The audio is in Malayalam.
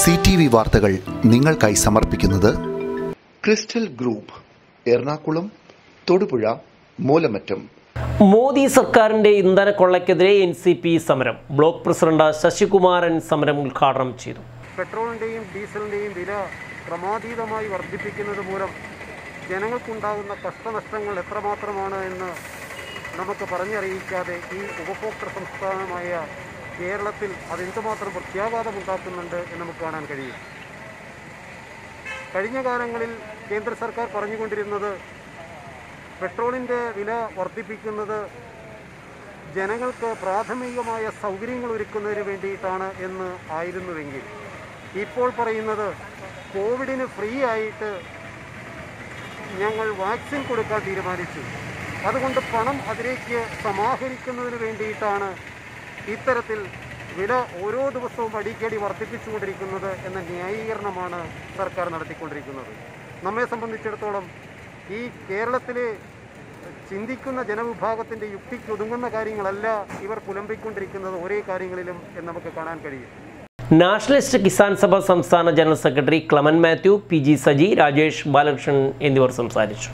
സി ടി വി വാർത്തകൾ നിങ്ങൾക്കായി സമർപ്പിക്കുന്നത് ക്രിസ്റ്റൽ ഗ്രൂപ്പ് എറണാകുളം തൊടുപുഴ മൂലമറ്റം മോദി സർക്കാരിന്റെ ഇന്ധന കൊള്ളയ്ക്കെതിരെ എൻ സി പി സമരം ബ്ലോക്ക് പ്രസിഡന്റ് ശശികുമാരൻ സമരം ഉദ്ഘാടനം ചെയ്തു പെട്രോളിൻ്റെയും ഡീസലിൻ്റെയും വില ക്രമാതീതമായി വർദ്ധിപ്പിക്കുന്നത് മൂലം ജനങ്ങൾക്കുണ്ടാകുന്ന കഷ്ടനഷ്ടങ്ങൾ എത്രമാത്രമാണ് എന്ന് നമുക്ക് പറഞ്ഞറിയിക്കാതെ ഈ ഉപഭോക്തൃ സംസ്ഥാനമായ കേരളത്തിൽ അതെന്തുമാത്രം പ്രത്യാഘാതമുണ്ടാക്കുന്നുണ്ട് എന്ന് നമുക്ക് കാണാൻ കഴിയും കഴിഞ്ഞ കാലങ്ങളിൽ കേന്ദ്ര സർക്കാർ പറഞ്ഞുകൊണ്ടിരുന്നത് പെട്രോളിൻ്റെ വില വർദ്ധിപ്പിക്കുന്നത് ജനങ്ങൾക്ക് പ്രാഥമികമായ സൗകര്യങ്ങൾ ഒരുക്കുന്നതിന് വേണ്ടിയിട്ടാണ് എന്ന് ആയിരുന്നുവെങ്കിൽ ഇപ്പോൾ പറയുന്നത് കോവിഡിന് ഫ്രീ ആയിട്ട് ഞങ്ങൾ വാക്സിൻ കൊടുക്കാൻ തീരുമാനിച്ചു അതുകൊണ്ട് പണം അതിലേക്ക് സമാഹരിക്കുന്നതിന് വേണ്ടിയിട്ടാണ് ഇത്തരത്തിൽ വില ഓരോ ദിവസവും അടിക്കടി വർദ്ധിപ്പിച്ചുകൊണ്ടിരിക്കുന്നത് എന്ന ന്യായീകരണമാണ് സർക്കാർ നടത്തിക്കൊണ്ടിരിക്കുന്നത് നമ്മെ സംബന്ധിച്ചിടത്തോളം ഈ കേരളത്തിലെ ചിന്തിക്കുന്ന ജനവിഭാഗത്തിൻ്റെ യുക്തിക്ക് ഒതുങ്ങുന്ന കാര്യങ്ങളല്ല ഇവർ കുലമ്പിക്കൊണ്ടിരിക്കുന്നത് ഒരേ കാര്യങ്ങളിലും എന്ന് നമുക്ക് കാണാൻ കഴിയും നാഷണലിസ്റ്റ് കിസാൻ സഭ സംസ്ഥാന general secretary Clemen Mathew P G Saji Rajesh Balakrishnan എന്നിവർ സംസാരിച്ചു